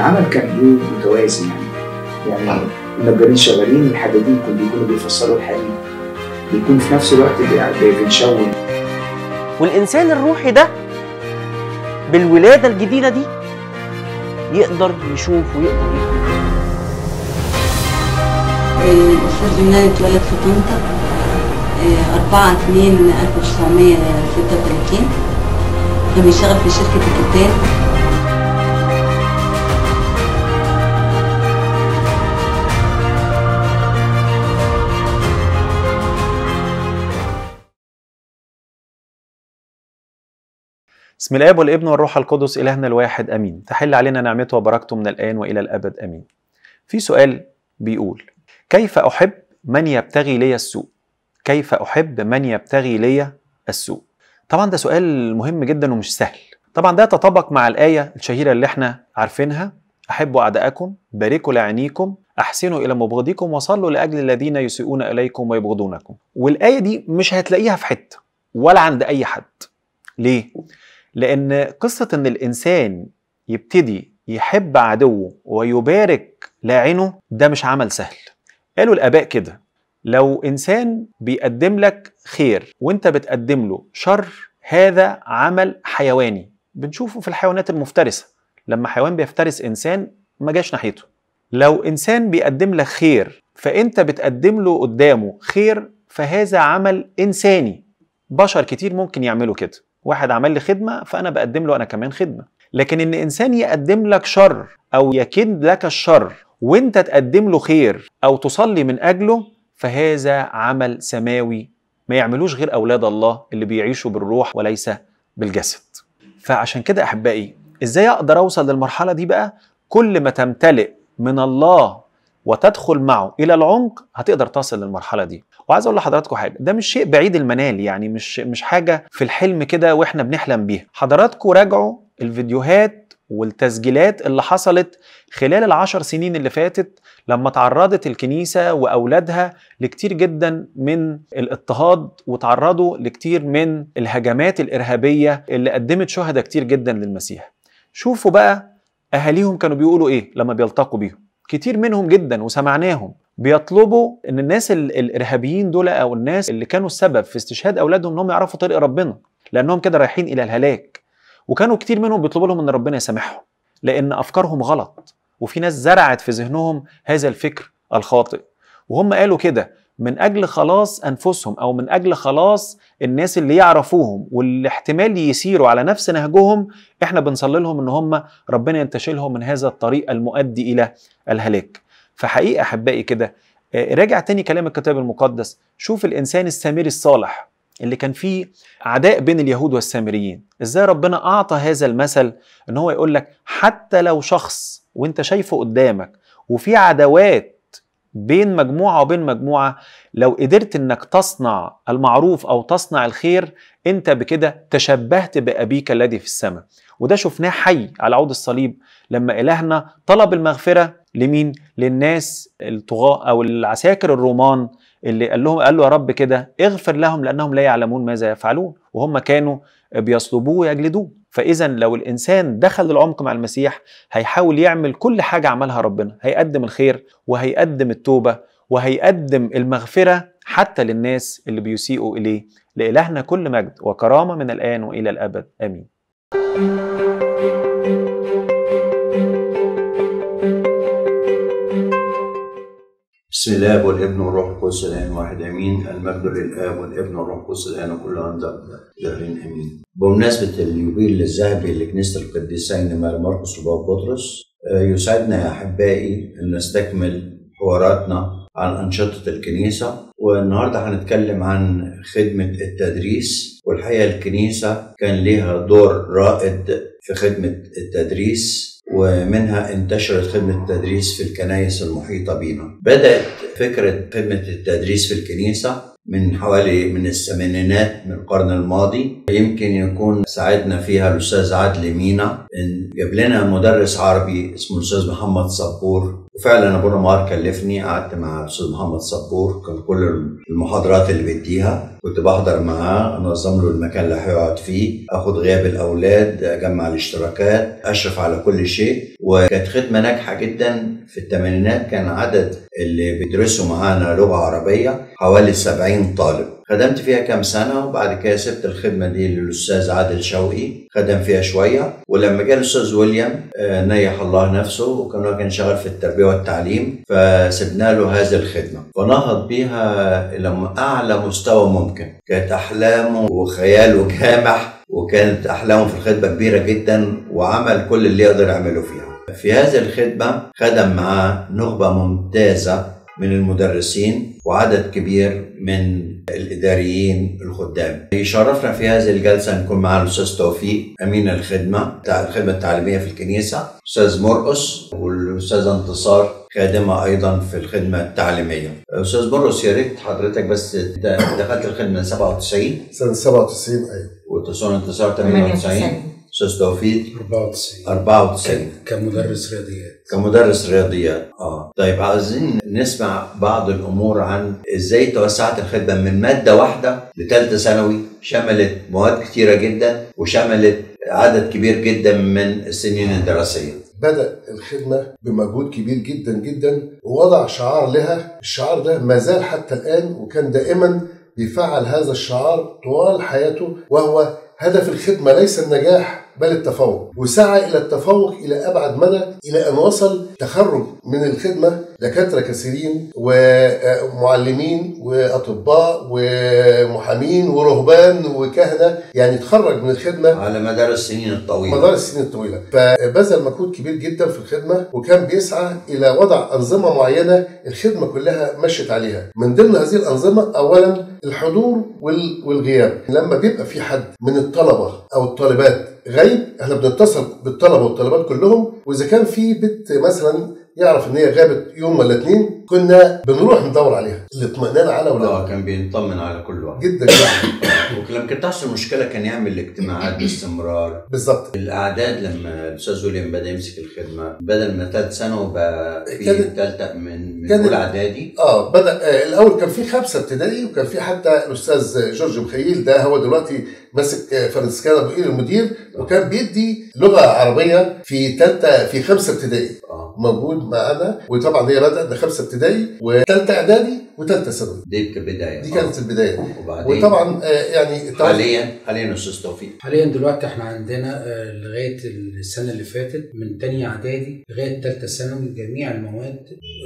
العمل كان ايه متوازي يعني يعني النجارين شغالين الحدادين كانوا بيكونوا بيفصلوا الحديد بيكون في نفس الوقت بي- بنشون والإنسان الروحي ده بالولادة الجديدة دي يقدر يشوف ويقدر يفهم الأستاذ يونان اتولد في طنطا آه، 4 2 1936 كان بيشتغل في شركة الكتان بسم الاب والابن والروح القدس الهنا الواحد امين تحل علينا نعمته وبركته من الان والى الابد امين في سؤال بيقول كيف احب من يبتغي لي السوء كيف احب من يبتغي لي السوء طبعا ده سؤال مهم جدا ومش سهل طبعا ده يتطابق مع الايه الشهيره اللي احنا عارفينها احبوا اعداءكم باركوا لعينيكم احسنوا الى مبغضيكم وصلوا لاجل الذين يسيئون اليكم ويبغضونكم والايه دي مش هتلاقيها في حته ولا عند اي حد ليه لان قصه ان الانسان يبتدي يحب عدوه ويبارك لاعنه ده مش عمل سهل قالوا الاباء كده لو انسان بيقدم لك خير وانت بتقدم له شر هذا عمل حيواني بنشوفه في الحيوانات المفترسه لما حيوان بيفترس انسان ما جاش ناحيته لو انسان بيقدم لك خير فانت بتقدم له قدامه خير فهذا عمل انساني بشر كتير ممكن يعملوا كده واحد عمل لي خدمه فانا بقدم له انا كمان خدمه لكن ان انسان يقدم لك شر او يكد لك الشر وانت تقدم له خير او تصلي من اجله فهذا عمل سماوي ما يعملوش غير اولاد الله اللي بيعيشوا بالروح وليس بالجسد فعشان كده احبائي ازاي اقدر اوصل للمرحله دي بقى كل ما تمتلئ من الله وتدخل معه الى العمق هتقدر تصل للمرحله دي وعايز اقول لحضراتكم حاجه ده مش شيء بعيد المنال يعني مش مش حاجه في الحلم كده واحنا بنحلم بيها حضراتكم راجعوا الفيديوهات والتسجيلات اللي حصلت خلال العشر سنين اللي فاتت لما تعرضت الكنيسة وأولادها لكتير جدا من الاضطهاد وتعرضوا لكتير من الهجمات الإرهابية اللي قدمت شهداء كتير جدا للمسيح شوفوا بقى أهاليهم كانوا بيقولوا إيه لما بيلتقوا بيهم كتير منهم جدا وسمعناهم بيطلبوا ان الناس ال- الارهابيين دول او الناس اللي كانوا السبب في استشهاد اولادهم انهم يعرفوا طريق ربنا لانهم كده رايحين الى الهلاك وكانوا كتير منهم بيطلبوا لهم ان ربنا يسامحهم لان افكارهم غلط وفي ناس زرعت في ذهنهم هذا الفكر الخاطئ وهم قالوا كده من اجل خلاص انفسهم او من اجل خلاص الناس اللي يعرفوهم واللي احتمال يسيروا على نفس نهجهم احنا بنصلي لهم ان هم ربنا ينتشلهم من هذا الطريق المؤدي الى الهلاك فحقيقه احبائي كده آه، راجع تاني كلام الكتاب المقدس شوف الانسان السامري الصالح اللي كان فيه عداء بين اليهود والسامريين ازاي ربنا اعطى هذا المثل ان هو يقول لك حتى لو شخص وانت شايفه قدامك وفي عداوات بين مجموعه وبين مجموعه لو قدرت انك تصنع المعروف او تصنع الخير انت بكده تشبهت بابيك الذي في السماء وده شفناه حي على عود الصليب لما الهنا طلب المغفره لمين للناس الطغاة او العساكر الرومان اللي قال لهم قال له يا رب كده اغفر لهم لانهم لا يعلمون ماذا يفعلون وهم كانوا بيصلبوه ويجلدوه فاذا لو الانسان دخل العمق مع المسيح هيحاول يعمل كل حاجه عملها ربنا هيقدم الخير وهيقدم التوبه وهيقدم المغفره حتى للناس اللي بيسيئوا اليه لالهنا كل مجد وكرامه من الان والى الابد امين بسم الله والابن والروح القدس الان واحد امين المجد للاب والابن والروح القدس الان وكل عام دهرين امين بمناسبه اليوبيل الذهبي لكنيسه القديسين مار مرقس وباب بطرس آه، يسعدنا يا احبائي ان نستكمل حواراتنا عن انشطه الكنيسه والنهارده هنتكلم عن خدمه التدريس والحقيقه الكنيسه كان ليها دور رائد في خدمه التدريس ومنها انتشرت خدمة التدريس في الكنائس المحيطة بنا بدأت فكرة خدمة التدريس في الكنيسة من حوالي من الثمانينات من القرن الماضي يمكن يكون ساعدنا فيها الأستاذ عادل مينا إن جاب لنا مدرس عربي اسمه الأستاذ محمد صبور وفعلا ابونا مار كلفني قعدت مع الاستاذ محمد صبور كان كل المحاضرات اللي بيديها كنت بحضر معاه انظم له المكان اللي هيقعد فيه اخد غياب الاولاد اجمع الاشتراكات اشرف على كل شيء وكانت خدمه ناجحه جدا في الثمانينات كان عدد اللي بيدرسوا معانا لغه عربيه حوالي 70 طالب خدمت فيها كام سنة وبعد كده سبت الخدمة دي للأستاذ عادل شوقي خدم فيها شوية ولما جه الأستاذ ويليام آه، نيح الله نفسه وكان هو كان شغال في التربية والتعليم فسبنا له هذه الخدمة فنهض بيها إلى أعلى مستوى ممكن كانت أحلامه وخياله جامح وكانت أحلامه في الخدمة كبيرة جدا وعمل كل اللي يقدر يعمله فيها في هذه الخدمة خدم معاه نخبة ممتازة من المدرسين وعدد كبير من الاداريين الخدام. يشرفنا في هذه الجلسه نكون معنا الاستاذ توفيق امين الخدمه بتاع الخدمه التعليميه في الكنيسه، استاذ مرقص والاستاذ انتصار خادمه ايضا في الخدمه التعليميه. استاذ مرقص يا ريت حضرتك بس د- دخلت الخدمه 97 سنة 97 أيوة واتصال انتصار 98 استاذ توفيق 94 94 كمدرس رياضيات كمدرس رياضيات اه طيب عايزين نسمع بعض الامور عن ازاي توسعت الخدمه من ماده واحده لثالثه ثانوي شملت مواد كتيره جدا وشملت عدد كبير جدا من السنين الدراسيه بدأ الخدمة بمجهود كبير جدا جدا ووضع شعار لها الشعار ده ما زال حتى الآن وكان دائما بيفعل هذا الشعار طوال حياته وهو هدف الخدمة ليس النجاح بل التفوق وسعى إلى التفوق إلى أبعد مدى إلى أن وصل تخرج من الخدمة دكاترة كثيرين ومعلمين وأطباء ومحامين ورهبان وكهنة يعني تخرج من الخدمة على مدار السنين الطويله مدار السنين الطويله فبذل مجهود كبير جدا في الخدمه وكان بيسعى الى وضع انظمه معينه الخدمه كلها مشت عليها من ضمن هذه الانظمه اولا الحضور وال- والغياب لما بيبقى في حد من الطلبه او الطالبات غايب احنا بنتصل بالطلبه والطالبات كلهم واذا كان في بنت مثلا يعرف ان هي غابت يوم ولا اتنين كنا بنروح ندور عليها الاطمئنان على اه اولادها كان بيطمن على كل واحد جدا جدا ولما كانت تحصل مشكله كان يعمل اجتماعات باستمرار بالظبط الاعداد لما الاستاذ ويليام بدا يمسك الخدمه بدل ما ثالث سنه بقى في كانت- ثالثه من من كانت- اولى اعدادي اه بدا آه الاول كان في خمسه ابتدائي وكان في حتى الاستاذ جورج مخيل ده هو دلوقتي ماسك آه، فرنسكان ابو قير المدير وكان بيدي لغه عربيه في ثالثه في خمسه ابتدائي اه موجود معانا وطبعا هي بدات بخمسه ابتدائي وثالثه اعدادي وثالثه ثانوي دي كبدايه دي آه. كانت البدايه وبعدين وطبعا آه يعني التوازن- حاليا حاليا استاذ توفيق حاليا دلوقتي احنا عندنا آه، لغايه السنه اللي فاتت من تانية اعدادي لغايه ثالثه ثانوي جميع المواد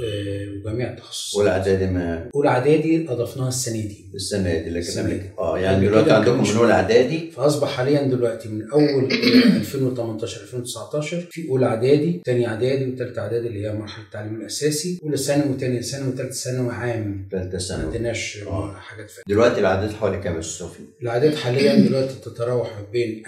آه، وجميع التخصصات اولى اعدادي ما اولى اعدادي اضفناها السنه دي السنه دي لكن السنة قبل دي. اه يعني قبل دلوقتي كده عندكم كانش- من اولى اعدادي فاصبح حاليا دلوقتي من اول آه، 2018 2019 في اولى اعدادي ثانيه اعدادي وثالثه اعدادي اللي هي مرحله التعليم الاساسي اولى ثانوي وثانيه ثانوي وثالثه ثانوي عام ثالثه ما ثانوي عندناش آه، آه. حاجات فاتت دلوقتي الاعداد حوالي كام يا استاذ توفيق؟ الاعداد حاليا دلوقتي تتراوح ما بين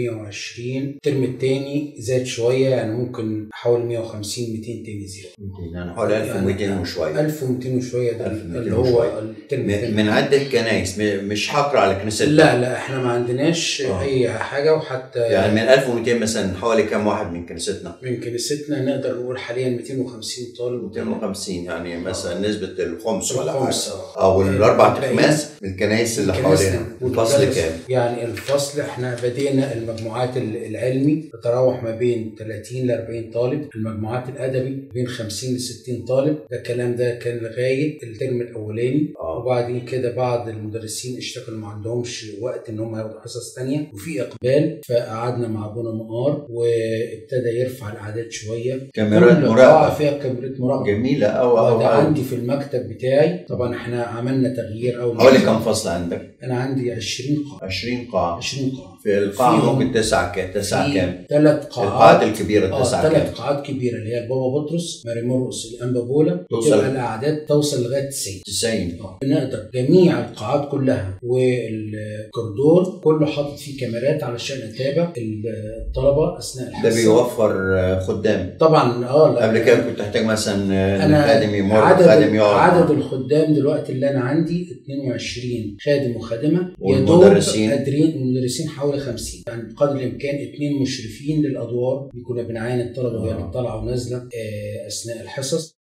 1120 الترم الثاني زاد شويه يعني ممكن حوالي 150 200 تاني زياده يعني حوالي 1200 وشويه 1200 وشويه ده 1200 اللي وشوية. هو الترم من الثاني من عده كنايس م- مش حقر على كنيستنا لا لا احنا ما عندناش آه. اي حاجه وحتى يعني من 1200 مثلا حوالي كام واحد من كنيستنا؟ من كنيستنا نقدر نقول حاليا 250 طالب 250 يعني مثلا نسبه الخمس ولا حاجه الخمس، آه. او الاربع الباقيين اخماس من الكنايس اللي كنيسنا حوالينا الفصل والمدرس. كام؟ يعني الفصل احنا بدينا المجموعات ال- العلمي تتراوح ما بين 30 ل 40 طالب المجموعات الادبي بين 50 ل 60 طالب ده الكلام ده كان لغايه الترم الاولاني اه وبعدين كده بعض المدرسين اشتكوا إن ما عندهمش وقت ان هم ياخدوا حصص تانية وفي اقبال فقعدنا مع ابونا مقار وابتدى يرفع الاعداد شويه كاميرات كل قاعة مراقبه فيها كاميرات مراقبه جميله او او وده او عندي في المكتب بتاعي طبعا احنا عملنا تغيير اول حوالي كم فصل عندك؟ انا عندي 20 قاعه 20 قاعه 20 قاعه في القاعه فيهم- ممكن تسعه كام؟ تسعه كام؟ ثلاث قاعات القاعات الكبيره اه تسعه كام؟ ثلاث قاعات كبيره اللي هي البابا بطرس ماري مرقس الانبا بولا توصل- تبقى الاعداد توصل لغايه 90 90 اه بنقدر جميع القاعات كلها والكوريدور كله حاطط فيه كاميرات علشان نتابع الطلبه اثناء ده الحصه بيوفر آه، خدام طبعا اه لا، قبل كده كنت تحتاج مثلا آه، انا الخادم يمر عدد الخادم يقعد عدد الخدام دلوقتي اللي انا عندي 22 خادم وخادمه يا دوب والمدرسين؟ قادرين المدرسين حوالي 50 يعني بقدر الامكان اثنين مشرفين للادوار كنا بنعاين الطلبه وهي آه. طالعه ونازله آه، اثناء الحصص